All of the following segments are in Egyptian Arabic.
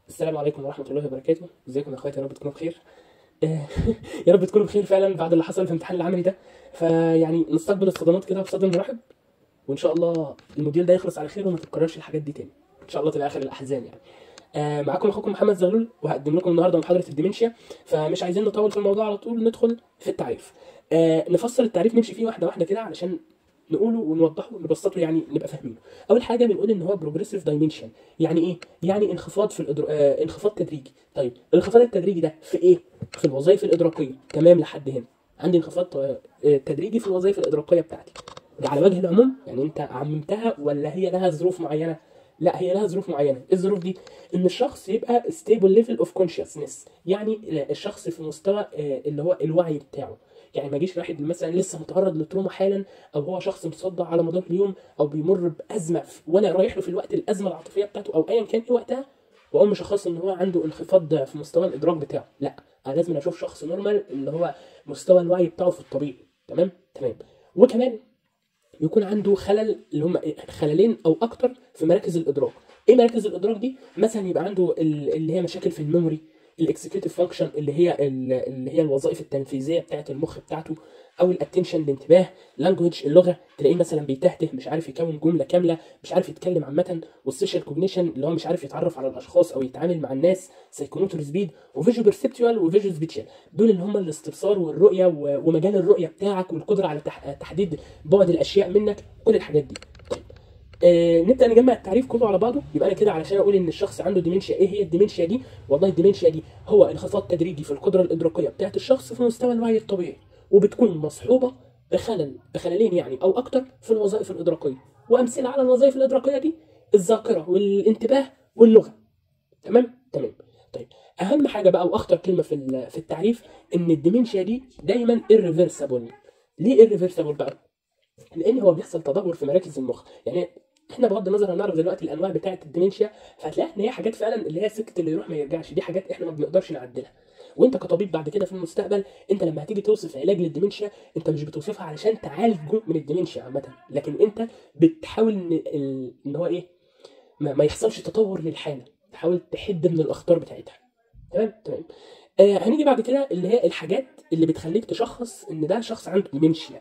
السلام عليكم ورحمة الله وبركاته، ازيكم يا اخواتي يا رب تكونوا بخير. آه، يا رب تكونوا بخير فعلا بعد اللي حصل في امتحان العملي ده، فيعني نستقبل الصدمات كده بصدر مرحب وان شاء الله الموديل ده يخلص على خير وما تتكررش الحاجات دي تاني. ان شاء الله تبقى اخر الاحزان يعني. آه، معاكم اخوكم محمد زغلول وهقدم لكم النهارده محاضرة الديمنشيا فمش عايزين نطول في الموضوع على طول ندخل في التعريف. آه، نفصل التعريف نمشي فيه واحدة واحدة كده علشان نقوله ونوضحه ونبسطه يعني نبقى فاهمينه. اول حاجه بنقول ان هو بروجريسيف دايمنشن يعني ايه يعني انخفاض في الإدر... آه انخفاض تدريجي طيب الانخفاض التدريجي ده في ايه في الوظائف الادراكيه تمام لحد هنا عندي انخفاض آه، آه، تدريجي في الوظائف الادراكيه بتاعتي ده على وجه العموم يعني انت عممتها ولا هي لها ظروف معينه لا هي لها ظروف معينه ايه الظروف دي ان الشخص يبقى stable level of consciousness يعني الشخص في مستوى آه، اللي هو الوعي بتاعه يعني ما يجيش واحد مثلا لسه متعرض لتروما حالا او هو شخص مصدع على مدار اليوم او بيمر بازمه في- وانا رايح له في الوقت الازمه العاطفيه بتاعته او ايا كان ايه وقتها واقوم مشخص ان هو عنده انخفاض في مستوى الادراك بتاعه لا انا لازم اشوف شخص نورمال اللي هو مستوى الوعي بتاعه في الطبيعي تمام تمام وكمان يكون عنده خلل اللي هم إيه؟ خللين او اكتر في مراكز الادراك ايه مراكز الادراك دي مثلا يبقى عنده ال- اللي هي مشاكل في الميموري الاكسكيوتيف فانكشن اللي هي ال- اللي هي الوظائف التنفيذيه بتاعه المخ بتاعته او الاتنشن الانتباه لانجوج اللغه تلاقيه مثلا بيتهته مش عارف يكون جمله كامله مش عارف يتكلم عامه والسوشيال كوجنيشن اللي هو مش عارف يتعرف على الاشخاص او يتعامل مع الناس سايكوموتور سبيد وفيجو بيرسبتوال وفيجو سبيتشال دول اللي هم الاستبصار والرؤيه و- ومجال الرؤيه بتاعك والقدره على تح- تحديد بعد الاشياء منك كل الحاجات دي طيب آه نبدا نجمع التعريف كله على بعضه يبقى انا كده علشان اقول ان الشخص عنده ديمنشيا ايه هي الديمنشيا دي والله الديمنشيا دي هو انخفاض تدريجي في القدره الادراكيه بتاعت الشخص في مستوى الوعي الطبيعي وبتكون مصحوبه بخلل بخللين يعني او اكتر في الوظائف الادراكيه وامثله على الوظائف الادراكيه دي الذاكره والانتباه واللغه تمام تمام طيب اهم حاجه بقى واخطر كلمه في ال- في التعريف ان الديمنشيا دي دايما irreversible ليه irreversible بقى لان هو بيحصل تدهور في مراكز المخ يعني احنا بغض النظر هنعرف دلوقتي الانواع بتاعه الديمنشيا فهتلاقي ان هي حاجات فعلا اللي هي سكه اللي يروح ما يرجعش دي حاجات احنا ما بنقدرش نعدلها وانت كطبيب بعد كده في المستقبل انت لما هتيجي توصف علاج للديمنشيا انت مش بتوصفها علشان تعالجه من الديمنشيا عامه لكن انت بتحاول ان ال- ان هو ايه ما, ما يحصلش تطور للحاله تحاول تحد من الاخطار بتاعتها تمام تمام آه هنيجي بعد كده اللي هي الحاجات اللي بتخليك تشخص ان ده شخص عنده ديمنشيا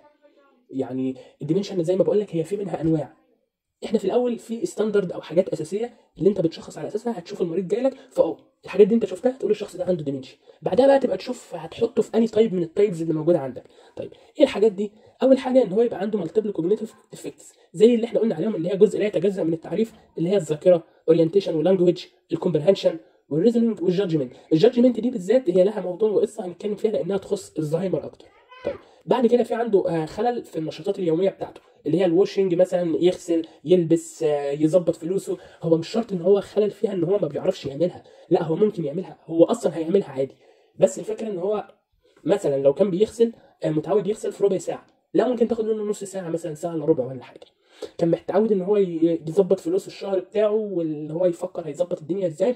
يعني الديمنشيا زي ما بقول لك هي في منها انواع احنا في الاول في ستاندرد او حاجات اساسيه اللي انت بتشخص على اساسها هتشوف المريض جاي لك فاه الحاجات دي انت شفتها تقول الشخص ده عنده ديمنشيا بعدها بقى تبقى تشوف هتحطه في اني تايب من التايبز اللي موجوده عندك طيب ايه الحاجات دي اول حاجه ان هو يبقى عنده مالتيبل كوجنيتيف افكتس زي اللي احنا قلنا عليهم اللي هي جزء لا يتجزا من التعريف اللي هي الذاكره اورينتيشن ولانجوج الكومبرهنشن والريزنينج والجادجمنت الجادجمنت دي بالذات هي لها موضوع وقصه هنتكلم فيها لانها تخص الزهايمر اكتر طيب بعد كده في عنده آه، خلل في النشاطات اليوميه بتاعته اللي هي الواشنج مثلا يغسل يلبس آه، يظبط فلوسه هو مش شرط ان هو خلل فيها ان هو ما بيعرفش يعملها لا هو ممكن يعملها هو اصلا هيعملها عادي بس الفكره ان هو مثلا لو كان بيغسل آه، متعود يغسل في ربع ساعه لا ممكن تاخد منه نص ساعه مثلا ساعه الا ربع ولا حاجه كان متعود ان هو ي- يظبط فلوس الشهر بتاعه واللي هو يفكر هيظبط الدنيا ازاي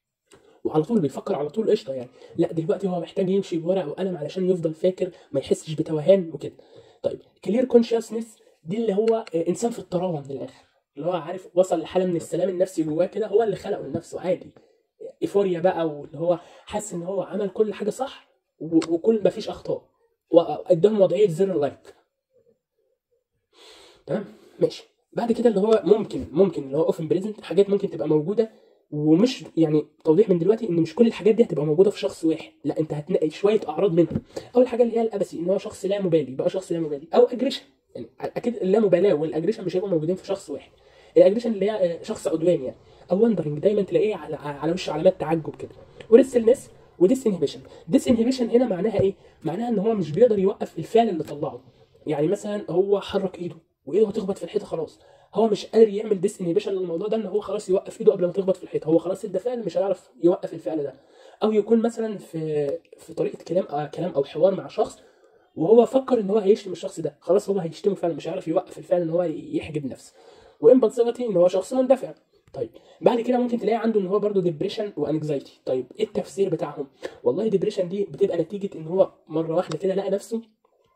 وعلى طول بيفكر على طول قشطه يعني لا دلوقتي هو محتاج يمشي بورقه وقلم علشان يفضل فاكر ما يحسش بتوهان وكده طيب كلير كونشسنس دي اللي هو آه، انسان في الطراوه من الاخر اللي هو عارف وصل لحاله من السلام النفسي جواه كده هو اللي خلقه لنفسه عادي ايفوريا بقى واللي هو حاسس ان هو عمل كل حاجه صح و- وكل ما فيش اخطاء وقدام وضعيه زر اللايك تمام ماشي بعد كده اللي هو ممكن ممكن اللي هو اوفن بريزنت حاجات ممكن تبقى موجوده ومش يعني توضيح من دلوقتي ان مش كل الحاجات دي هتبقى موجوده في شخص واحد لا انت هتنقي شويه اعراض منهم اول حاجه اللي هي الابسي ان هو شخص لا مبالي بقى شخص لا مبالي او اجريشن يعني اكيد اللامبالاه والاجريشن مش هيبقوا موجودين في شخص واحد الاجريشن اللي هي آه، شخص عدواني يعني او وندرنج دايما تلاقيه على على وشه علامات تعجب كده وريستلنس وديس انهبيشن ديس انهبيشن هنا معناها ايه معناها ان هو مش بيقدر يوقف الفعل اللي طلعه يعني مثلا هو حرك ايده وايده هتخبط في الحيطه خلاص هو مش قادر يعمل ديس انهبيشن للموضوع ده ان هو خلاص يوقف ايده قبل ما تخبط في الحيطه هو خلاص ادى فعل مش هيعرف يوقف الفعل ده او يكون مثلا في في طريقه كلام آه كلام او حوار مع شخص وهو فكر ان هو هيشتم الشخص ده خلاص هو هيشتمه فعلا مش هيعرف يوقف الفعل ان هو يحجب نفسه وامبلسيفيتي ان هو شخص مندفع طيب بعد كده ممكن تلاقي عنده ان هو برضه ديبريشن وانكزايتي طيب ايه التفسير بتاعهم والله ديبريشن دي بتبقى نتيجه ان هو مره واحده كده لقى نفسه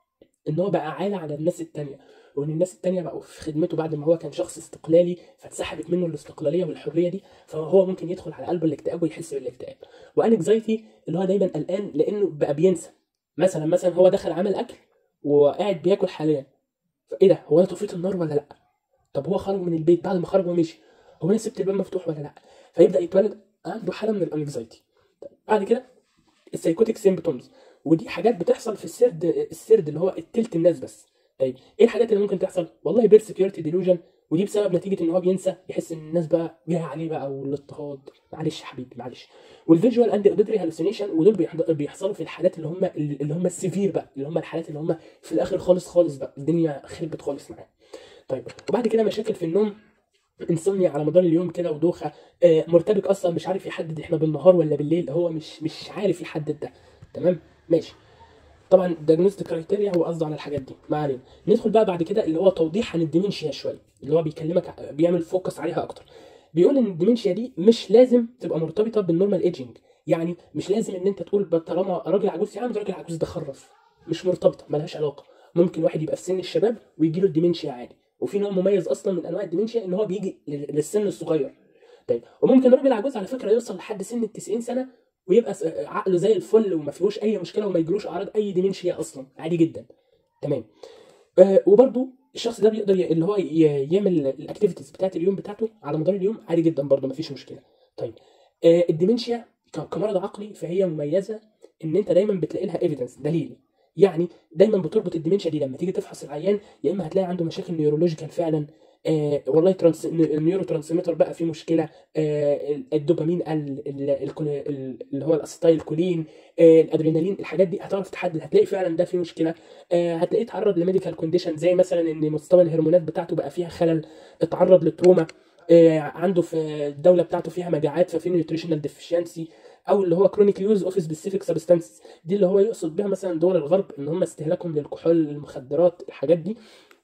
ان هو بقى عالة على الناس التانية وان الناس التانية بقوا في خدمته بعد ما هو كان شخص استقلالي فاتسحبت منه الاستقلاليه والحريه دي فهو ممكن يدخل على قلبه الاكتئاب ويحس بالاكتئاب وانكزايتي اللي هو دايما قلقان لانه بقى بينسى مثلا مثلا هو دخل عمل اكل وقاعد بياكل حاليا ايه ده هو انا طفيت النار ولا لا طب هو خرج من البيت بعد ما خرج ومشي هو انا سبت الباب مفتوح ولا لا فيبدا يتولد عنده حاله من الانكزايتي بعد كده السايكوتيك سيمبتومز ودي حاجات بتحصل في السرد السرد اللي هو التلت الناس بس طيب ايه الحاجات اللي ممكن تحصل والله بير سكيورتي ديلوجن ودي بسبب نتيجه ان هو بينسى يحس ان الناس بقى جايه عليه بقى والاضطهاد معلش يا حبيبي معلش والفيجوال اند اوديتري هالوسينيشن ودول بيحض- بيحصلوا في الحالات اللي هم اللي هم السيفير بقى اللي هم الحالات اللي هم في الاخر خالص خالص بقى الدنيا خربت خالص معاه طيب وبعد كده مشاكل في النوم انسومنيا على مدار اليوم كده ودوخه آه مرتبك اصلا مش عارف يحدد احنا بالنهار ولا بالليل هو مش مش عارف يحدد ده تمام ماشي طبعا الديagnostic كرايتيريا هو قصده على الحاجات دي ما علينا ندخل بقى بعد كده اللي هو توضيح عن الديمنشيا شويه اللي هو بيكلمك ع- بيعمل فوكس عليها اكتر بيقول ان الديمنشيا دي مش لازم تبقى مرتبطه بالنورمال ايجينج يعني مش لازم ان انت تقول بقى طالما راجل عجوز يا عم ده راجل عجوز ده خرف مش مرتبطه ملهاش علاقه ممكن واحد يبقى في سن الشباب ويجي له الديمنشيا عادي وفي نوع مميز اصلا من انواع الديمنشيا ان هو بيجي لل- للسن الصغير طيب وممكن راجل عجوز على فكره يوصل لحد سن ال 90 سنه ويبقى س- عقله زي الفل وما فيهوش اي مشكله وما يجيلوش اعراض اي ديمنشيا اصلا عادي جدا تمام آه وبرده الشخص ده بيقدر ي- اللي هو ي- يعمل الاكتيفيتيز بتاعت اليوم بتاعته على مدار اليوم عادي جدا برده ما فيش مشكله طيب آه الديمنشيا ك- كمرض عقلي فهي مميزه ان انت دايما بتلاقي لها ايفيدنس دليل يعني دايما بتربط الديمنشيا دي لما تيجي تفحص العيان يا اما هتلاقي عنده مشاكل نيورولوجيكال فعلا آه والله ترانس... النيورو ترانسميتر بقى فيه مشكله آه الدوبامين قل ال- الكول- ال- اللي هو الاسيتايل كولين آه الادرينالين الحاجات دي هتعرف تحدد هتلاقي فعلا ده فيه مشكله آه هتلاقيه اتعرض لميديكال كونديشن زي مثلا ان مستوى الهرمونات بتاعته بقى فيها خلل اتعرض لتروما آه عنده في الدوله بتاعته فيها مجاعات ففي نيوتريشنال ديفيشنسي او اللي هو كرونيك يوز اوف سبيسيفيك سبستانسز دي اللي هو يقصد بها مثلا دول الغرب ان هم استهلاكهم للكحول المخدرات الحاجات دي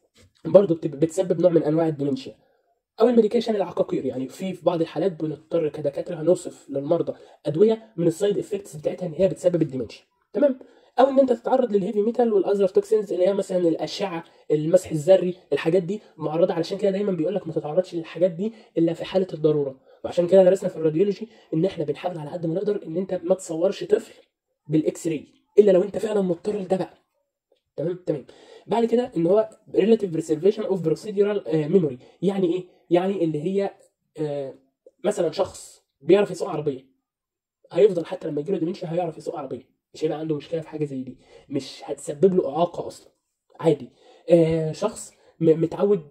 برضه بتب- بتسبب نوع من انواع الديمنشيا او الميديكيشن العقاقير يعني في في بعض الحالات بنضطر كدكاتره هنوصف للمرضى ادويه من السايد افكتس بتاعتها ان هي بتسبب الديمنشيا تمام او ان انت تتعرض للهيفي ميتال والاذر توكسينز اللي هي مثلا الاشعه المسح الذري الحاجات دي معرضه علشان كده دايما بيقول لك ما تتعرضش للحاجات دي الا في حاله الضروره وعشان كده درسنا في الراديولوجي ان احنا بنحاول على قد ما نقدر ان انت ما تصورش طفل بالاكس راي الا لو انت فعلا مضطر لده بقى تمام تمام بعد كده ان هو relative preservation of procedural آه، memory يعني ايه يعني اللي هي آه، مثلا شخص بيعرف يسوق عربيه هيفضل حتى لما يجيله ديمنشيا هيعرف يسوق عربيه مش هيبقى عنده مشكله في حاجه زي دي مش هتسبب له اعاقه اصلا عادي آه شخص م- متعود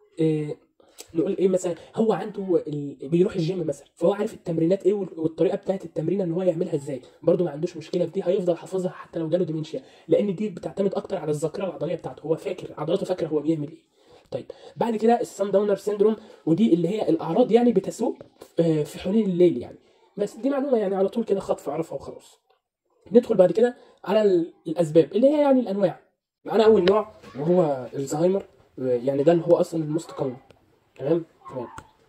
آه نقول ايه مثلا هو عنده ال... بيروح الجيم مثلا فهو عارف التمرينات ايه وال- والطريقه بتاعت التمرين ان هو يعملها ازاي برده ما عندوش مشكله في دي هيفضل حافظها حتى لو جاله ديمنشيا لان دي بتعتمد اكتر على الذاكره العضليه بتاعته هو فاكر عضلاته فاكره هو بيعمل ايه طيب بعد كده السان داونر سيندروم ودي اللي هي الاعراض يعني بتسوء آه، في حلول الليل يعني بس دي معلومه يعني على طول كده خطف اعرفها وخلاص ندخل بعد كده على ال- الاسباب اللي هي يعني الانواع معانا اول نوع وهو الزهايمر آه، يعني ده اللي هو اصلا الموست كومن تمام تمام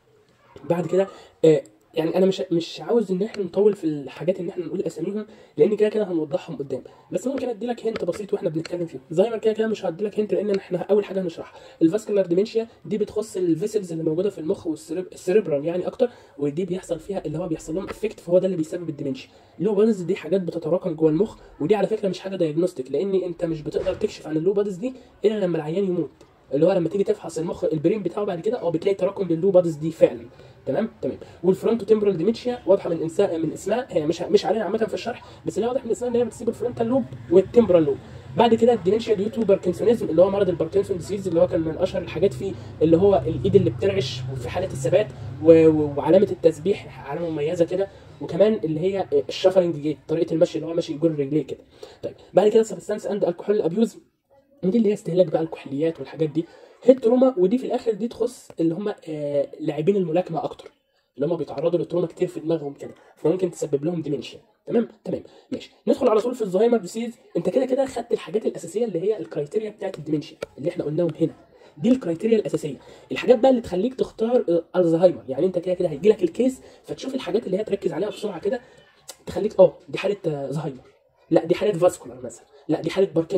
بعد كده آه، يعني انا مش مش عاوز ان احنا نطول في الحاجات ان احنا نقول اساميهم لان كده كده هنوضحهم قدام بس ممكن ادي لك هنت بسيط واحنا بنتكلم فيه زهايمر كده كده مش هدي لك هنت لان احنا اول حاجه هنشرحها الفاسكولار ديمنشيا دي بتخص الفيسلز اللي موجوده في المخ والسيريبرال يعني اكتر ودي بيحصل فيها اللي هو بيحصل لهم افكت فهو ده اللي بيسبب الديمنشيا اللو بادز دي حاجات بتتراكم جوه المخ ودي على فكره مش حاجه دايجنوستيك لان انت مش بتقدر تكشف عن اللو بادز دي الا لما العيان يموت اللي هو لما تيجي تفحص المخ البرين بتاعه بعد كده اه بتلاقي تراكم لللو بادز دي فعلا تمام تمام والفرونتو تمبرال ديمنشيا واضحه من انسان من اسمها هي مش مش علينا عامه في الشرح بس اللي هي واضح من اسمها ان هي بتسيب الفرونتال لوب والتمبرال لوب بعد كده الديمنشيا ديو تو باركنسونيزم اللي هو مرض الباركنسون ديزيز اللي هو كان من اشهر الحاجات فيه اللي هو الايد اللي بترعش وفي حاله الثبات و- و- وعلامه التسبيح علامه مميزه كده وكمان اللي هي الشفرنج جيت طريقه المشي اللي هو ماشي يجر رجليه كده طيب بعد كده سبستانس اند الكحول ابيوز ودي اللي هي استهلاك بقى الكحوليات والحاجات دي هيد تروما ودي في الاخر دي تخص اللي هم آه لاعبين الملاكمه اكتر اللي هم بيتعرضوا لتروما كتير في دماغهم كده فممكن تسبب لهم ديمنشيا تمام تمام ماشي ندخل على طول في الزهايمر ديسيز انت كده كده خدت الحاجات الاساسيه اللي هي الكرايتيريا بتاعت الديمنشيا اللي احنا قلناهم هنا دي الكرايتيريا الاساسيه الحاجات بقى اللي تخليك تختار آه، الزهايمر يعني انت كده كده هيجي لك الكيس فتشوف الحاجات اللي هي تركز عليها بسرعه كده تخليك اه دي حاله آه، زهايمر لا دي حاله فاسكولار مثلا لا دي حاله باركنسون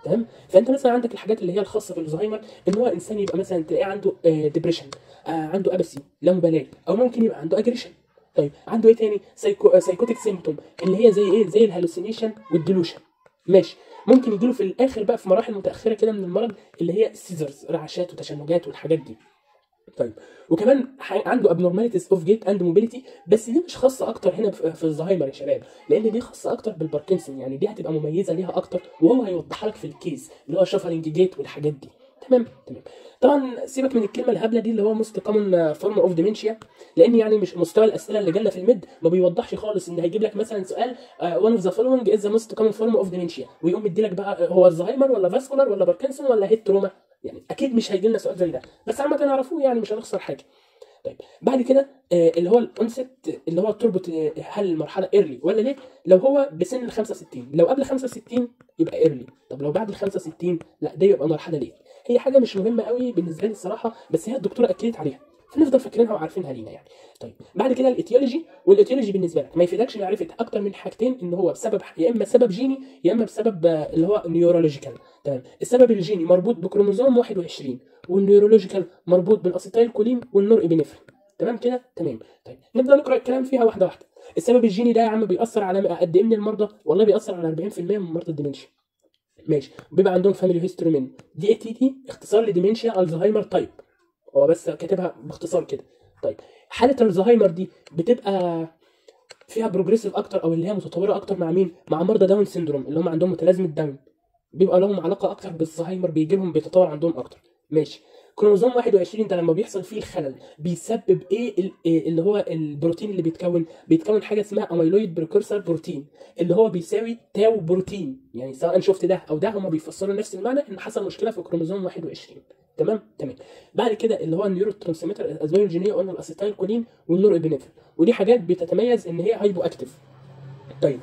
تمام فانت مثلا عندك الحاجات اللي هي الخاصه بالزهايمر ان هو انسان يبقى مثلا تلاقيه عنده ديبريشن عنده ابسي لا مبالاه او ممكن يبقى عنده اجريشن طيب عنده ايه تاني سايكو سايكوتيك سيمبتوم اللي هي زي ايه زي الهلوسينيشن والديلوشن ماشي ممكن يجيله في الاخر بقى في مراحل متاخره كده من المرض اللي هي السيزرز رعشات وتشنجات والحاجات دي طيب وكمان ح- عنده abnormalities اوف جيت اند موبيليتي بس دي مش خاصه اكتر هنا في في الزهايمر يا شباب لان دي خاصه اكتر بالباركنسون يعني دي هتبقى مميزه ليها اكتر وهو هيوضحها لك في الكيس اللي هو شفرنج جيت والحاجات دي تمام تمام طبعا سيبك من الكلمه الهبله دي اللي هو موست كومن فورم اوف ديمنشيا لان يعني مش مستوى الاسئله اللي جالنا في الميد ما بيوضحش خالص ان هيجيب لك مثلا سؤال وان اوف ذا فولوينج از ذا موست كومن فورم اوف ديمنشيا ويقوم مدي لك بقى هو الزهايمر ولا فاسكولار ولا باركنسون ولا هيد تروما يعني اكيد مش هيجي لنا سؤال زي ده بس عامه نعرفوه يعني مش هنخسر حاجه طيب بعد كده آه، اللي هو الانست اللي هو تربط آه، هل المرحله ايرلي ولا ليه لو هو بسن ال 65 لو قبل 65 يبقى ايرلي طب لو بعد ال 65 لا ده يبقى مرحله ليه هي حاجه مش مهمه قوي بالنسبه لي الصراحه بس هي الدكتوره اكدت عليها فنفضل فاكرينها وعارفينها لينا يعني طيب بعد كده الايتيولوجي والايتيولوجي بالنسبه لك ما يفيدكش معرفه اكتر من حاجتين ان هو بسبب يا اما سبب جيني يا اما بسبب آه، اللي هو نيورولوجيكال تمام السبب الجيني مربوط بكروموزوم 21 والنيورولوجيكال مربوط بالاسيتايل كولين والنور ابنفرين تمام كده تمام طيب نبدا نقرا الكلام فيها واحده واحده السبب الجيني ده يا عم بيأثر على قد ايه من المرضى والله بيأثر على 40% من مرضى الديمنشيا ماشي بيبقى عندهم فاميلي هيستوري منه دي اي تي تي اختصار لديمنشيا الزهايمر تايب هو بس كاتبها باختصار كده طيب حاله الزهايمر دي بتبقى فيها بروجريسيف اكتر او اللي هي متطوره اكتر مع مين مع مرضى داون سيندروم اللي هم عندهم متلازمه داون بيبقى لهم علاقه اكتر بالزهايمر بيجي لهم بيتطور عندهم اكتر ماشي كروموزوم 21 ده لما بيحصل فيه الخلل بيسبب ايه ال- إيه اللي هو البروتين اللي بيتكون بيتكون حاجه اسمها اميلويد بريكورسر بروتين اللي هو بيساوي تاو بروتين يعني سواء شفت ده او ده هما بيفسروا نفس المعنى ان حصل مشكله في كروموزوم 21 تمام تمام بعد كده اللي هو النيورو ترانسميتر الاسباب الجينيه قلنا الاسيتايل كولين والنور ابنفرين ودي حاجات بتتميز ان هي هايبو اكتف طيب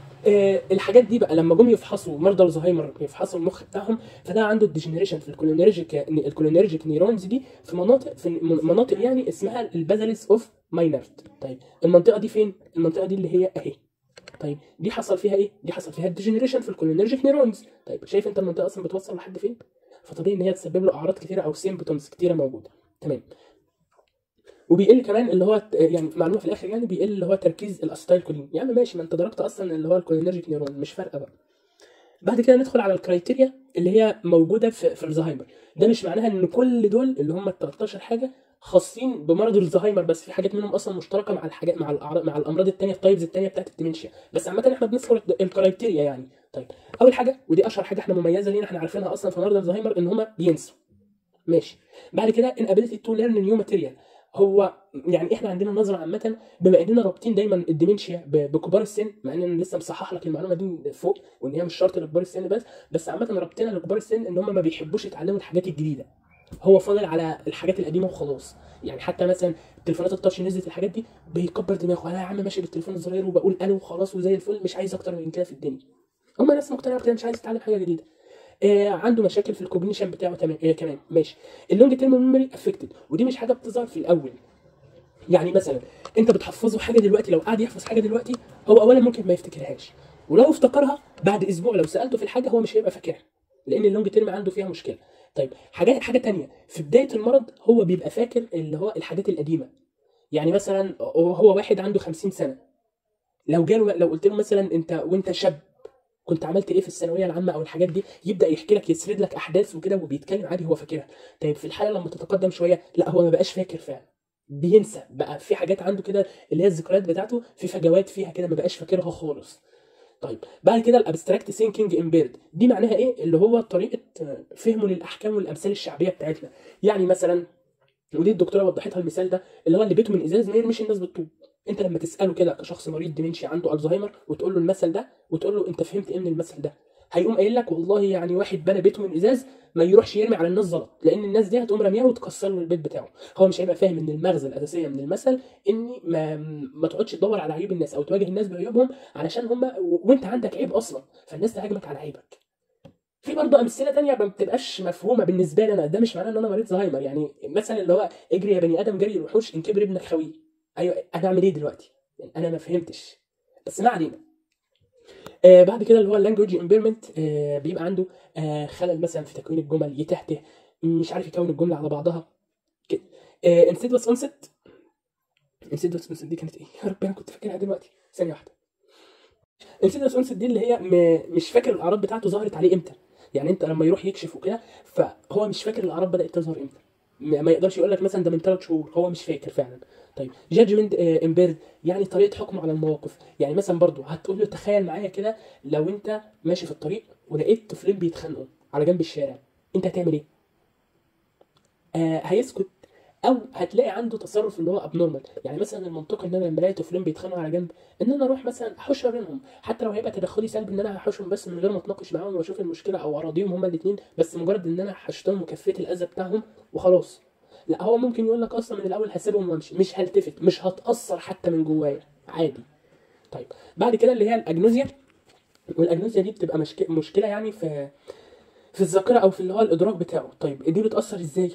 آه الحاجات دي بقى لما جم يفحصوا مرضى الزهايمر يفحصوا المخ بتاعهم فده عنده الديجنريشن في الكولينرجيك الكولينرجيك نيرونز دي في مناطق في مناطق يعني اسمها البازاليس اوف ماينرت طيب المنطقه دي فين المنطقه دي اللي هي اهي طيب دي حصل فيها ايه دي حصل فيها الديجنريشن في الكولينرجيك نيرونز طيب شايف انت المنطقه اصلا بتوصل لحد فين فطبيعي ان هي تسبب له اعراض كتيره او سيمبتومز كتيره موجوده تمام وبيقل كمان اللي هو يعني معلومه في الاخر يعني بيقل اللي هو تركيز الاسيتايل كولين يا عم ماشي ما انت درجت اصلا اللي هو الكولينرجيك نيرون مش فارقه بقى بعد كده ندخل على الكرايتيريا اللي هي موجوده في, في الزهايمر ده مش معناها ان كل دول اللي هم ال 13 حاجه خاصين بمرض الزهايمر بس في حاجات منهم اصلا مشتركه مع الحاجات مع الأعراض مع الامراض الثانيه التايبز الثانيه بتاعت الديمنشيا بس عامه احنا بنذكر الكرايتيريا يعني طيب اول حاجه ودي اشهر حاجه احنا مميزه لينا احنا عارفينها اصلا في مرضى الزهايمر ان هم بينسوا ماشي بعد كده inability to learn new material هو يعني احنا عندنا نظره عامه بما اننا رابطين دايما الديمنشيا ب- بكبار السن مع ان انا لسه مصحح لك المعلومه دي فوق وان هي مش شرط لكبار السن بس بس عامه رابطينها لكبار السن ان هم ما بيحبوش يتعلموا الحاجات الجديده هو فاضل على الحاجات القديمه وخلاص يعني حتى مثلا التليفونات التاتش نزلت الحاجات دي بيكبر دماغه انا يا عم ماشي بالتليفون الصغير وبقول الو وخلاص وزي الفل مش عايز اكتر من كده في الدنيا هم ناس مقتنعه بكده مش عايز يتعلم حاجه جديده آه عنده مشاكل في الكوجنيشن بتاعه تمام آه كمان ماشي اللونج تيرم ميموري افكتد ودي مش حاجه بتظهر في الاول يعني مثلا انت بتحفظه حاجه دلوقتي لو قعد يحفظ حاجه دلوقتي هو اولا ممكن ما يفتكرهاش ولو افتكرها بعد اسبوع لو سالته في الحاجه هو مش هيبقى فاكرها لان اللونج تيرم عنده فيها مشكله طيب حاجه حاجه تانية في بدايه المرض هو بيبقى فاكر اللي هو الحاجات القديمه يعني مثلا هو واحد عنده 50 سنه لو جاله لو قلت له مثلا انت وانت شاب كنت عملت ايه في الثانويه العامه او الحاجات دي يبدا يحكي لك يسرد لك احداث وكده وبيتكلم عادي هو فاكرها طيب في الحاله لما تتقدم شويه لا هو ما بقاش فاكر فعلا بينسى بقى في حاجات عنده كده اللي هي الذكريات بتاعته في فجوات فيها كده ما بقاش فاكرها خالص طيب بعد كده الابستراكت ثينكينج امبيرد دي معناها ايه اللي هو طريقه فهمه للاحكام والامثال الشعبيه بتاعتنا يعني مثلا ودي الدكتوره وضحتها المثال ده اللي هو اللي بيته من ازاز ما يرميش الناس بالطوب انت لما تساله كده كشخص مريض ديمنشيا عنده الزهايمر وتقول له المثل ده وتقول له انت فهمت ايه من المثل ده هيقوم قايل لك والله يعني واحد بنى بيته من ازاز ما يروحش يرمي على الناس زلط لان الناس دي هتقوم راميها وتكسر له البيت بتاعه هو مش هيبقى فاهم ان المغزى الاساسيه من المثل اني ما ما تقعدش تدور على عيوب الناس او تواجه الناس بعيوبهم علشان هم وانت عندك عيب اصلا فالناس تهاجمك على عيبك في برضه امثله تانية ما بتبقاش مفهومه بالنسبه لي انا ده مش معناه ان انا مريض زهايمر يعني مثلا اللي هو اجري يا بني ادم جري الوحوش ان كبر ابنك خويه ايوه انا اعمل ايه دلوقتي يعني انا ما فهمتش بس ما علينا آه بعد كده اللي هو اللانجوج امبيرمنت آه بيبقى عنده آه خلل مثلا في تكوين الجمل يتهته مش عارف يكون الجمله على بعضها كده آه انسيدوس اونست انسيدوس اونست دي كانت ايه يا رب انا كنت فاكرها دلوقتي ثانيه واحده انسيدوس اونست دي اللي هي م... مش فاكر الاعراض بتاعته ظهرت عليه امتى يعني انت لما يروح يكشف وكده فهو مش فاكر الاعراض بدات تظهر امتى م- ما يقدرش يقول لك مثلا ده من ثلاث شهور هو مش فاكر فعلا طيب جادجمنت امبيرد يعني طريقه حكمه على المواقف يعني مثلا برضو هتقول له تخيل معايا كده لو انت ماشي في الطريق ولقيت طفلين بيتخانقوا على جنب الشارع انت هتعمل ايه آه هيسكت او هتلاقي عنده تصرف اللي هو ابنورمال يعني مثلا المنطقي ان انا لما الاقي طفلين بيتخانقوا على جنب ان انا اروح مثلا احوش ما بينهم حتى لو هيبقى تدخلي سلبي ان انا هحوشهم بس من غير ما اتناقش معاهم واشوف المشكله او اراضيهم هما الاثنين بس مجرد ان انا حشتهم وكفيت الاذى بتاعهم وخلاص لا هو ممكن يقول لك اصلا من الاول هسيبهم وامشي مش هلتفت مش هتاثر حتى من جوايا عادي طيب بعد كده اللي هي الاجنوزيا والاجنوزيا دي بتبقى مشك... مشكله يعني في في الذاكره او في اللي هو الادراك بتاعه طيب دي بتاثر ازاي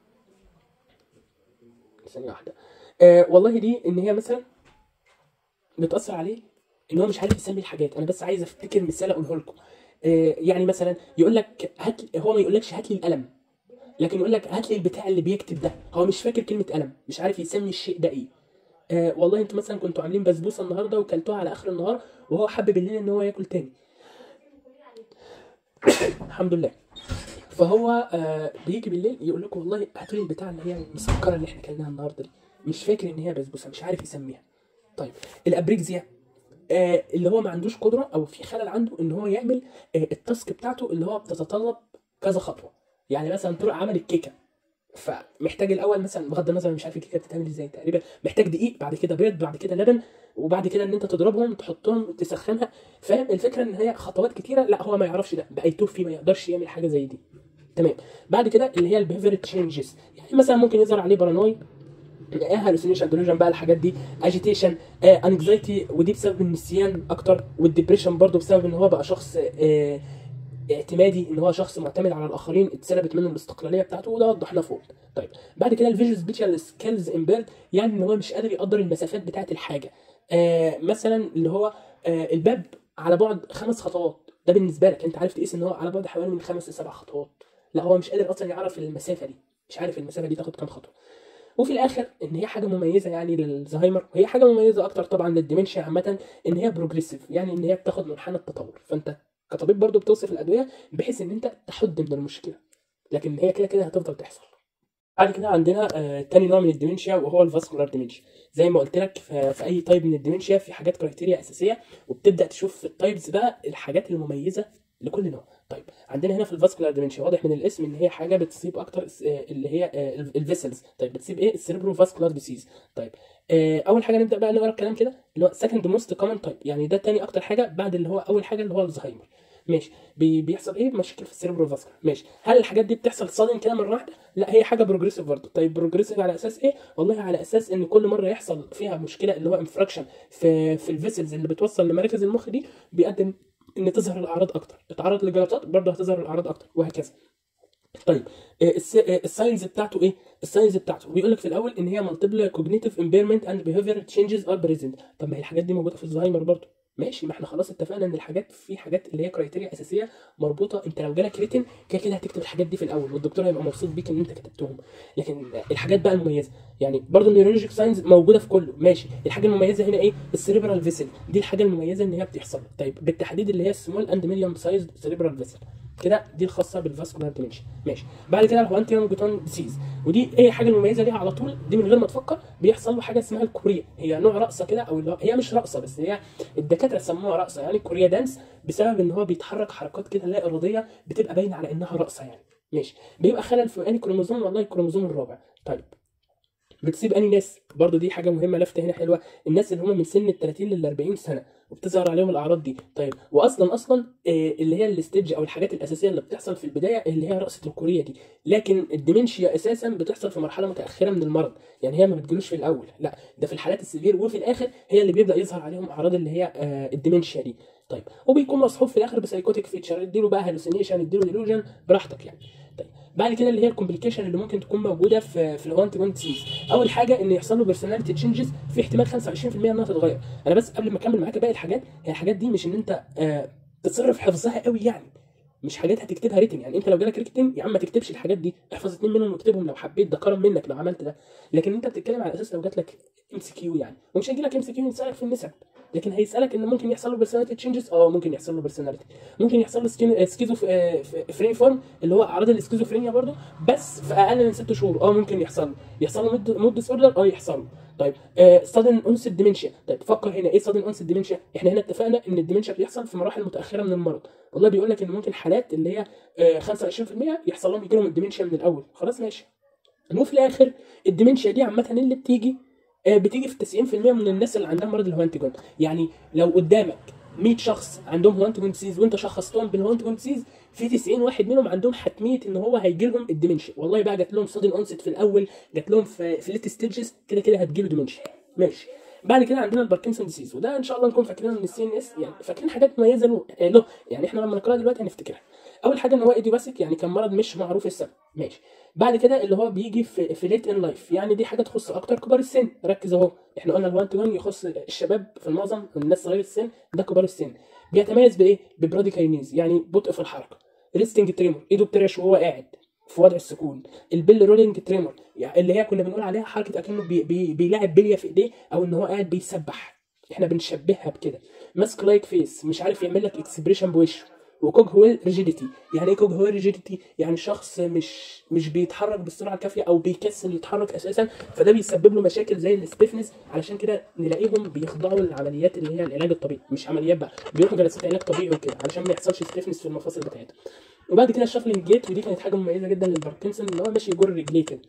ثانيه واحده آه والله دي ان هي مثلا بتاثر عليه ان هو مش عارف يسمي الحاجات انا بس عايز افتكر مثال اقوله لكم آه يعني مثلا يقول لك هات هو ما يقولكش هات لي القلم لكن يقول لك هات لي البتاع اللي بيكتب ده هو مش فاكر كلمه قلم مش عارف يسمي الشيء ده ايه آه والله انتوا مثلا كنتوا عاملين بسبوسه النهارده وكلتوها على اخر النهار وهو حب بالليل ان هو ياكل تاني الحمد لله فهو آه بيجي بالليل يقول لكم والله هاتوا لي البتاع اللي هي المسكره اللي احنا كلناها النهارده دي مش فاكر ان هي بسبوسه مش عارف يسميها طيب الابريكزيا آه اللي هو ما عندوش قدره او في خلل عنده ان هو يعمل آه التاسك بتاعته اللي هو بتتطلب كذا خطوه يعني مثلا طرق عمل الكيكه فمحتاج الاول مثلا بغض النظر أنا مش عارف الكيكه بتتعمل ازاي تقريبا محتاج دقيق بعد كده بيض بعد كده لبن وبعد كده ان انت تضربهم تحطهم تسخنها فاهم الفكره ان هي خطوات كتيره لا هو ما يعرفش ده بقى يتوه فيه ما يقدرش يعمل حاجه زي دي تمام بعد كده اللي هي البيهيفير تشينجز يعني مثلا ممكن يظهر عليه بارانوي ايه هالوسينيشن ديلوجن بقى الحاجات دي اجيتيشن انكزايتي ودي بسبب النسيان اكتر والدبريشن برضو بسبب ان هو بقى شخص آه اعتمادي ان هو شخص معتمد على الاخرين اتسلبت منه الاستقلاليه بتاعته وده وضحناه فوق طيب بعد كده الفيجوال سبيشال سكيلز امبيرد يعني ان هو مش قادر يقدر المسافات بتاعه الحاجه آه مثلا اللي هو آه الباب على بعد خمس خطوات ده بالنسبه لك انت عارف تقيس ان هو على بعد حوالي من خمس لسبع خطوات لا هو مش قادر اصلا يعرف المسافه دي مش عارف المسافه دي تاخد كام خطوه وفي الاخر ان هي حاجه مميزه يعني للزهايمر وهي حاجه مميزه اكتر طبعا للديمنشيا عامه ان هي بروجريسيف يعني ان هي بتاخد منحنى التطور فانت كطبيب برضو بتوصف الادويه بحيث ان انت تحد من المشكله لكن هي كده كده هتفضل تحصل بعد كده عندنا آه تاني نوع من الديمنشيا وهو الفاسكولار ديمنشيا زي ما قلت لك في, في اي تايب من الديمنشيا في حاجات كرايتيريا اساسيه وبتبدا تشوف في التايبز بقى الحاجات المميزه لكل نوع طيب عندنا هنا في الفاسكولار ديمنشيا واضح من الاسم ان هي حاجه بتصيب اكتر آه اللي هي آه الفيسلز طيب بتصيب ايه السيربرو فاسكولار ديسيز طيب آه اول حاجه نبدا بقى نقرا الكلام كده اللي هو سكند موست كومن تايب يعني ده تاني اكتر حاجه بعد اللي هو اول حاجه اللي هو الزهايمر ماشي بي بيحصل ايه مشاكل في السيربرو فاسكولار ماشي هل الحاجات دي بتحصل صادم كده مره واحده لا هي حاجه بروجريسيف برضه طيب بروجريسيف على اساس ايه والله على اساس ان كل مره يحصل فيها مشكله اللي هو انفراكشن في في الفيسلز اللي بتوصل لمراكز المخ دي بيقدم ان تظهر الاعراض اكتر اتعرض لجلطات برضه هتظهر الاعراض اكتر وهكذا طيب الساينز بتاعته ايه الساينز بتاعته بيقول لك في الاول ان هي مالتيبل كوجنيتيف امبيرمنت اند بيهيفير تشينجز ار بريزنت طب ما هي الحاجات دي موجوده في الزهايمر برضه ماشي ما احنا خلاص اتفقنا ان الحاجات في حاجات اللي هي كرايتيريا اساسيه مربوطه انت لو جالك ريتن كده كده هتكتب الحاجات دي في الاول والدكتور هيبقى مبسوط بيك ان انت كتبتهم لكن الحاجات بقى المميزه يعني برضه النيورولوجيك ساينز موجوده في كله ماشي الحاجه المميزه هنا ايه السيريبرال فيسل دي الحاجه المميزه ان هي بتحصل طيب بالتحديد اللي هي السمول اند ميديوم سايز سيريبرال فيسل كده دي الخاصه بالفاسكولار ديمنشن ماشي بعد كده الهوانتيون جوتون ديسيز ودي ايه حاجه المميزه ليها على طول دي من غير ما تفكر بيحصل له حاجه اسمها الكوريا هي نوع رقصه كده او اللي هو هي مش رقصه بس هي الدكاتره سموها رقصه يعني كوريا دانس بسبب ان هو بيتحرك حركات كده لا اراديه بتبقى باينه على انها رقصه يعني ماشي بيبقى خلل في انهي كروموزوم والله الكروموزوم الرابع طيب بتصيب انهي ناس برضه دي حاجه مهمه لافته هنا حلوه الناس اللي هم من سن ال 30 لل 40 سنه وبتظهر عليهم الاعراض دي طيب واصلا اصلا آه اللي هي الستيج او الحاجات الاساسيه اللي بتحصل في البدايه اللي هي رقصه الكوريه دي لكن الديمنشيا اساسا بتحصل في مرحله متاخره من المرض يعني هي ما بتجيلوش في الاول لا ده في الحالات السيفير وفي الاخر هي اللي بيبدا يظهر عليهم اعراض اللي هي آه الديمنشيا دي طيب وبيكون مصحوب في الاخر بسايكوتيك فيتشر اديله بقى هلوسينيشن اديله ديلوجن براحتك يعني طيب بعد كده اللي هي الكومبليكيشن اللي ممكن تكون موجوده في في الهوانتجون ديزيز اول حاجه ان يحصل له بيرسوناليتي تشينجز في احتمال 25% انها تتغير انا بس قبل ما اكمل معاك باقي الحاجات هي الحاجات دي مش ان انت آه تصرف حفظها قوي يعني مش حاجات هتكتبها ريتن يعني انت لو جالك ريتن يا عم ما تكتبش الحاجات دي احفظ اتنين منهم واكتبهم لو حبيت ده كرم منك لو عملت ده لكن انت بتتكلم على اساس لو جات لك ام سي كيو يعني ومش هيجي لك ام سي كيو يسالك في النسب لكن هيسالك ان ممكن يحصل له بيرسوناليتي تشينجز اه ممكن يحصل له بيرسوناليتي ممكن يحصل له سكين سكيزو فرين فورم اللي هو اعراض السكيزوفرينيا برضه بس في اقل من ست شهور اه ممكن يحصل له يحصل له مود مود ديس اوردر اه يحصل له طيب سادن اونست ديمنشيا طيب فكر هنا ايه سادن اونست ديمنشيا احنا هنا اتفقنا ان الديمنشيا بيحصل في مراحل متاخره من المرض والله بيقول لك ان ممكن حالات اللي هي آه، 25% يحصل لهم يجي لهم الديمنشيا من الاول خلاص ماشي وفي الاخر الديمنشيا دي عامه اللي بتيجي آه، بتيجي في 90% من الناس اللي عندها مرض الهوانتجون يعني لو قدامك 100 شخص عندهم هوانتجون ديزيز وانت شخصتهم بالهوانتجون ديزيز في 90 واحد منهم عندهم حتميه ان هو هيجي لهم الديمنشيا والله بقى جات لهم صدن اونست في الاول جات لهم في في ليت ستيجز كده كده هتجيله ديمنشيا ماشي بعد كده عندنا الباركنسون ديزيز وده ان شاء الله نكون فاكرينه من السي ان اس يعني فاكرين حاجات مميزه له آه، له يعني احنا لما نقراها دلوقتي هنفتكرها اول حاجه ان هو ايديوباثيك يعني كان مرض مش معروف السبب ماشي بعد كده اللي هو بيجي في في ليت ان لايف يعني دي حاجه تخص اكتر كبار السن ركز اهو احنا قلنا الوان تو وان يخص الشباب في المعظم الناس صغير السن ده كبار السن بيتميز بايه ببراديكاينيز يعني بطء في الحركه ريستنج تريمور ايده بترعش وهو قاعد في وضع السكون البيل رولينج تريمور يعني اللي هي كنا بنقول عليها حركه اكنه بي بي بيلاعب بليه في ايديه او ان هو قاعد بيسبح احنا بنشبهها بكده ماسك لايك فيس مش عارف يعمل لك اكسبريشن بوشه وكوج هويل ريجيديتي يعني ايه كوج هويل ريجيديتي يعني شخص مش مش بيتحرك بالسرعه الكافيه او بيكسل يتحرك اساسا فده بيسبب له مشاكل زي الستيفنس علشان كده نلاقيهم بيخضعوا للعمليات اللي هي العلاج الطبيعي مش عمليات بقى بيروحوا جلسات علاج طبيعي وكده علشان ما يحصلش ستيفنس في المفاصل بتاعتهم وبعد كده الشفلنج جيت ودي كانت حاجه مميزه جدا للباركنسون ان هو ماشي يجر رجليه كده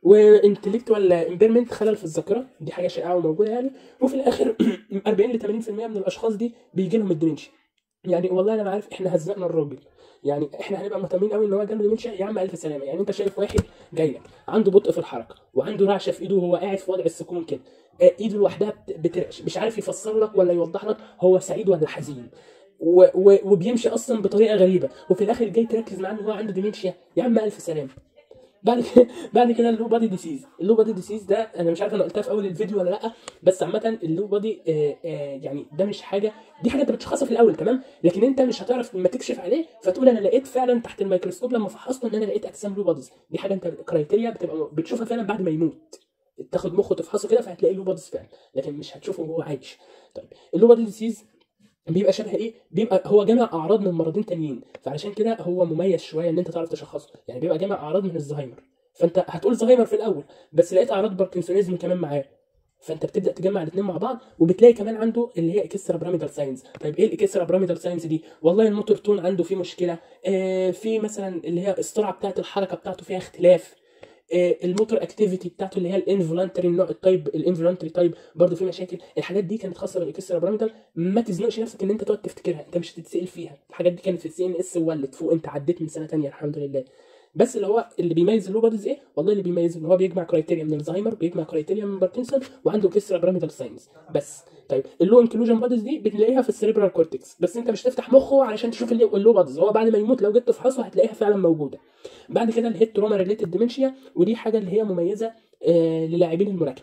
وانتلكتوال امبيرمنت خلل في الذاكره دي حاجه شائعه وموجوده يعني وفي الاخر 40 ل 80% من الاشخاص دي بيجي لهم الديمنشيا يعني والله انا ما عارف احنا هزقنا الراجل يعني احنا هنبقى مهتمين قوي ان هو جاله ديمنشيا يا عم الف سلامه يعني انت شايف واحد جاي لك عنده بطء في الحركه وعنده رعشه في ايده وهو قاعد في وضع السكون كده آه، ايده لوحدها بت- بترعش مش عارف يفسر لك ولا يوضح لك هو سعيد ولا حزين و... و... وبيمشي اصلا بطريقه غريبه وفي الاخر جاي تركز معاه ان هو عنده ديمنشيا يا عم الف سلامه بعد كده بعد كده اللو بادي ديسيز اللو بادي ديسيز ده انا مش عارف انا قلتها في اول الفيديو ولا لا بس عامه اللو بادي آه آه يعني ده مش حاجه دي حاجه انت بتشخصها في الاول تمام لكن انت مش هتعرف لما تكشف عليه فتقول انا لقيت فعلا تحت الميكروسكوب لما فحصته ان انا لقيت اجسام لو باديز دي حاجه انت كرايتيريا بتبقى بتشوفها فعلا بعد ما يموت تاخد مخه تفحصه كده فهتلاقي له باديز فعلا لكن مش هتشوفه وهو عايش طيب اللو بادي ديسيز بيبقى شبه ايه؟ بيبقى هو جامع اعراض من مرضين تانيين فعلشان كده هو مميز شويه ان انت تعرف تشخصه يعني بيبقى جامع اعراض من الزهايمر فانت هتقول زهايمر في الاول بس لقيت اعراض باركنسونيزم كمان معاه فانت بتبدا تجمع الاثنين مع بعض وبتلاقي كمان عنده اللي هي اكسترا براميدال ساينز طيب ايه الاكسترا براميدال ساينز دي والله الموتور تون عنده فيه مشكله آه في مثلا اللي هي السرعه بتاعت الحركه بتاعته فيها اختلاف آه، الموتور اكتيفيتي بتاعته اللي هي الانفولانتري النوع التايب الانفولانتري تايب برضه في مشاكل الحاجات دي كانت خاصه بالاكسترا براميدال ما تزنقش نفسك ان انت تقعد تفتكرها انت مش هتتسال فيها الحاجات دي كانت في السي ان اس وولت فوق انت عديت من سنه تانية الحمد لله بس اللي هو اللي بيميز اللو باديز ايه والله اللي بيميز ان هو بيجمع كرايتيريا من الزهايمر بيجمع كرايتيريا من باركنسون وعنده كسرة براميدال ساينز بس طيب اللو انكلوجن باديز دي بتلاقيها في السريبرال كورتكس بس انت مش تفتح مخه علشان تشوف اللي- اللو باديز هو بعد ما يموت لو جيت تفحصه هتلاقيها فعلا موجوده بعد كده الهيد تروما ريليتد ديمنشيا ودي حاجه اللي هي مميزه آه للاعبين الملاكمه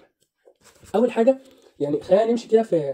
اول حاجه يعني خلينا نمشي كده في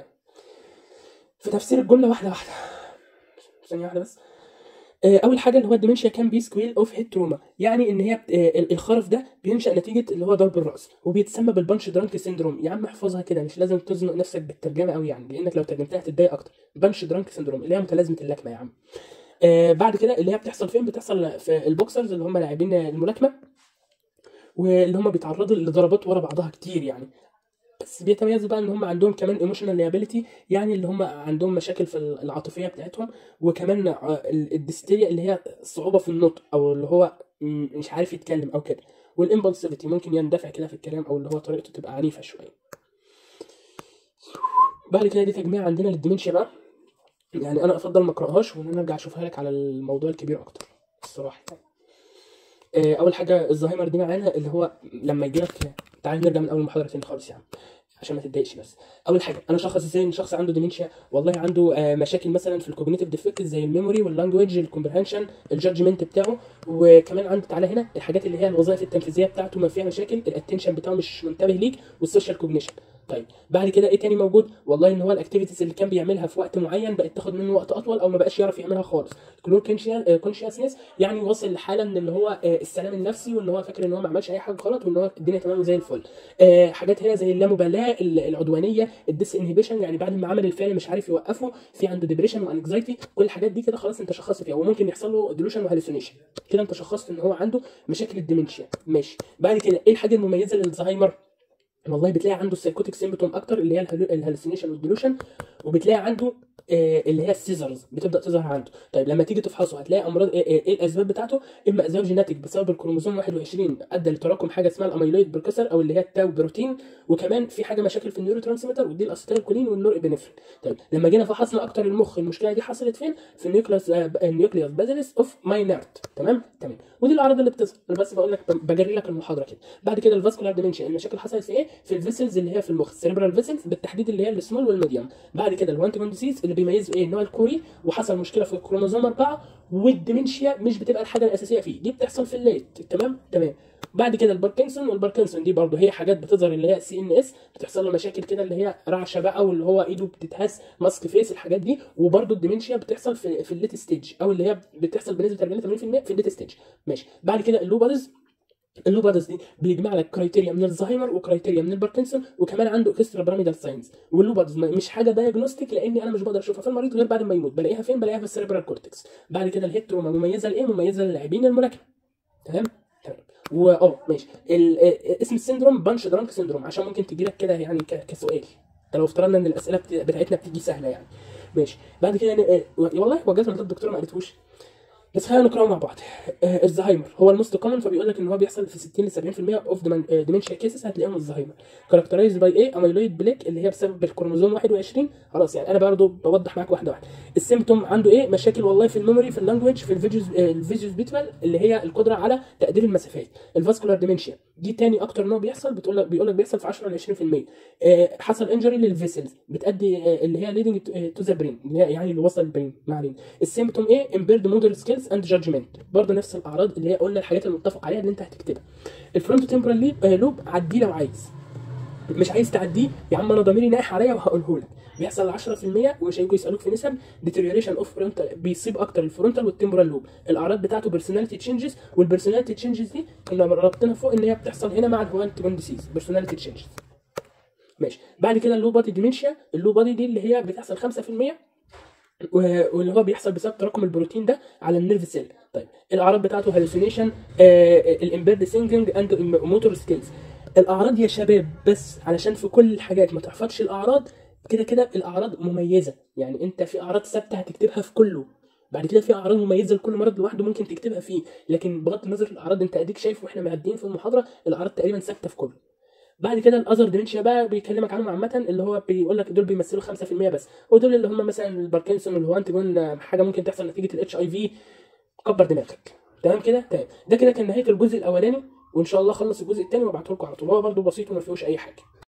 في تفسير الجمله واحده واحده ثانيه واحده بس آه، اول حاجه اللي هو الديمنشيا كان بي سكويل اوف هيد تروما يعني ان هي بت- آه، ال- الخرف ده بينشا نتيجه اللي هو ضرب الراس وبيتسمى بالبانش درانك سيندروم يا عم احفظها كده مش لازم تزنق نفسك بالترجمه قوي يعني لانك لو ترجمتها هتتضايق اكتر بانش درانك سيندروم اللي هي متلازمه اللكمه يا عم آه بعد كده اللي هي بتحصل فين بتحصل في البوكسرز اللي هم لاعبين الملاكمه واللي هم بيتعرضوا لضربات ورا بعضها كتير يعني بس بيتميزوا بقى ان هم عندهم كمان ايموشنال ليابيليتي يعني اللي هم عندهم مشاكل في العاطفيه بتاعتهم وكمان ع- ال- الديستيريا اللي هي الصعوبه في النطق او اللي هو م- مش عارف يتكلم او كده والامبulsivity ممكن يندفع كده في الكلام او اللي هو طريقته تبقى عنيفه شويه بعد كده دي تجميع عندنا للديمنشيا بقى يعني انا افضل ما اقراهاش وان انا ارجع اشوفها لك على الموضوع الكبير اكتر الصراحه يعني. آه، اول حاجه الزهايمر دي معانا اللي هو لما يجي لك تعال نرجع من اول محاضره تاني خالص يعني عشان ما تتضايقش بس اول حاجه انا اشخص ازاي ان شخص عنده ديمنشيا والله عنده آه، مشاكل مثلا في الكوجنيتيف ديفكت زي الميموري واللانجويج الكومبرهنشن الجادجمنت بتاعه وكمان عنده تعالى هنا الحاجات اللي هي الوظائف التنفيذيه بتاعته ما فيها مشاكل الاتنشن بتاعه مش منتبه ليك والسوشيال كوجنيشن طيب بعد كده ايه تاني موجود والله ان هو الاكتيفيتيز اللي كان بيعملها في وقت معين بقت تاخد منه وقت اطول او ما بقاش يعرف يعملها خالص كلور كونشيسنس يعني وصل لحاله من اللي هو آه، السلام النفسي وان هو فاكر ان هو ما عملش اي حاجه غلط وان هو الدنيا تمام وزي الفل آه، حاجات هنا زي اللامبالاه ال- العدوانيه الديس انهبيشن يعني بعد ما عمل الفعل مش عارف يوقفه في عنده ديبريشن وانكزايتي كل الحاجات دي كده خلاص انت شخصت فيها وممكن يحصل له ديلوشن وهلوسينيشن كده انت شخصت ان هو عنده مشاكل الديمنشيا ماشي بعد كده ايه الحاجه المميزه للزهايمر والله بتلاقي عنده السايكوتيك سيمبتوم اكتر اللي هي الهلوسينيشن والديلوشن وبتلاقي عنده آه، اللي هي السيزرز بتبدا تظهر عنده طيب لما تيجي تفحصه هتلاقي امراض ايه, إيه, إيه الاسباب بتاعته اما اسباب جيناتيك بسبب الكروموسوم 21 ادى لتراكم حاجه اسمها الاميلويد بركسر او اللي هي التاو بروتين وكمان في حاجه مشاكل في النيورو ترانسميتر ودي الاسيتيلكولين والنور ابنفرين طيب لما جينا فحصنا اكتر المخ المشكله دي حصلت فين في النيوكلاس آه، النيوكليوس بازيلس اوف ماينارت تمام تمام ودي الاعراض اللي بتظهر انا بس بقول لك بجري لك المحاضره كده بعد كده الفاسكولار ديمنشن المشاكل حصلت في ايه في الفيسلز اللي هي في المخ السيربرال فيسلز بالتحديد اللي هي السمول والميديوم بعد كده الوانتجون ديسيز اللي بيميزه ايه النوع الكوري وحصل مشكله في الكروموزوم 4 والديمنشيا مش بتبقى الحاجه الاساسيه فيه دي بتحصل في الليت تمام تمام بعد كده الباركنسون والباركنسون دي برضه هي حاجات بتظهر اللي هي سي ان اس بتحصل له مشاكل كده اللي هي رعشه بقى واللي هو ايده بتتهز ماسك فيس الحاجات دي وبرضه الديمنشيا بتحصل في في الليت ستيج او اللي هي بتحصل بنسبه 40 80% في الليت ستيج ماشي بعد كده اللوبالز اللوبادس دي بيجمع لك كرايتيريا من الزهايمر وكرايتيريا من الباركنسون وكمان عنده اكسترا بيراميدال ساينز واللوبادس ما- مش حاجه دايجنوستيك لاني انا مش بقدر اشوفها في المريض غير بعد ما يموت بلاقيها فين بلاقيها في السيربرال كورتكس بعد كده الهيتروما مميزه لايه مميزه للاعبين الملاكمه تمام تمام واه ماشي ال- آه، اسم السندروم بانش درانك سندروم عشان ممكن تجي لك كده يعني ك- كسؤال ده لو افترضنا ان الاسئله بت- بتاعتنا بتيجي سهله يعني ماشي بعد كده يعني آه، والله هو جزمه الدكتور ما قالتهوش بس خلينا نقراه مع بعض آه، الزهايمر هو الموست كومن فبيقول لك ان هو بيحصل في 60 ل 70% اوف ديمنشيا كيسز هتلاقيهم الزهايمر كاركترايز باي ايه اميلويد بليك اللي هي بسبب الكروموزوم 21 خلاص يعني انا برضه بوضح معاك واحده واحده السيمتوم عنده ايه مشاكل والله في الميموري في اللانجوج في الفيجوز الفيجوز بيتوال اللي هي القدره على تقدير المسافات الفاسكولار ديمنشيا دي تاني اكتر نوع بيحصل بتقول لك بيقول لك بيحصل في 10 ل 20% آه، حصل انجري للفيسلز بتادي آه، اللي هي ليدنج تو ذا برين اللي هي يعني اللي وصل البرين ما علينا السيمتوم ايه امبيرد مودر سكيلز اند جادجمنت برضه نفس الاعراض اللي هي قلنا الحاجات المتفق عليها اللي انت هتكتبها الفرونتو تمبرال ليب آه، لوب عديه لو عايز مش عايز تعديه يا عم انا ضميري نايح عليا وهقوله لك بيحصل 10% ومش هيجوا يسالوك في نسب ديتيريوريشن اوف فرونتال بيصيب اكتر الفرونتال والتمبرال لوب الاعراض بتاعته بيرسوناليتي تشينجز والبيرسوناليتي تشينجز دي كنا ربطنا فوق ان هي بتحصل هنا مع الهوانتجون ديسيز بيرسوناليتي تشينجز ماشي بعد كده اللو بادي ديمنشيا اللو بادي دي اللي هي بتحصل 5% و- واللي هو بيحصل بسبب تراكم البروتين ده على النيرف سيل طيب الاعراض بتاعته هالوسينيشن الامبيرد سينجنج اند موتور سكيلز الاعراض يا شباب بس علشان في كل الحاجات ما تحفظش الاعراض كده كده الاعراض مميزه يعني انت في اعراض ثابته هتكتبها في كله بعد كده في اعراض مميزه لكل مرض لوحده ممكن تكتبها فيه لكن بغض النظر الاعراض انت اديك شايف واحنا معديين في المحاضره الاعراض تقريبا ثابته في كله بعد كده الاذر ديمنشيا بقى بيكلمك عنهم عامه اللي هو بيقول لك دول بيمثلوا 5% بس ودول اللي هم مثلا الباركنسون والهوانتجون حاجه ممكن تحصل نتيجه الاتش اي في كبر دماغك تمام كده تمام ده كده كان نهايه الجزء الاولاني وان شاء الله اخلص الجزء الثاني وابعته لكم على طول هو برده بسيط وما فيهوش اي حاجه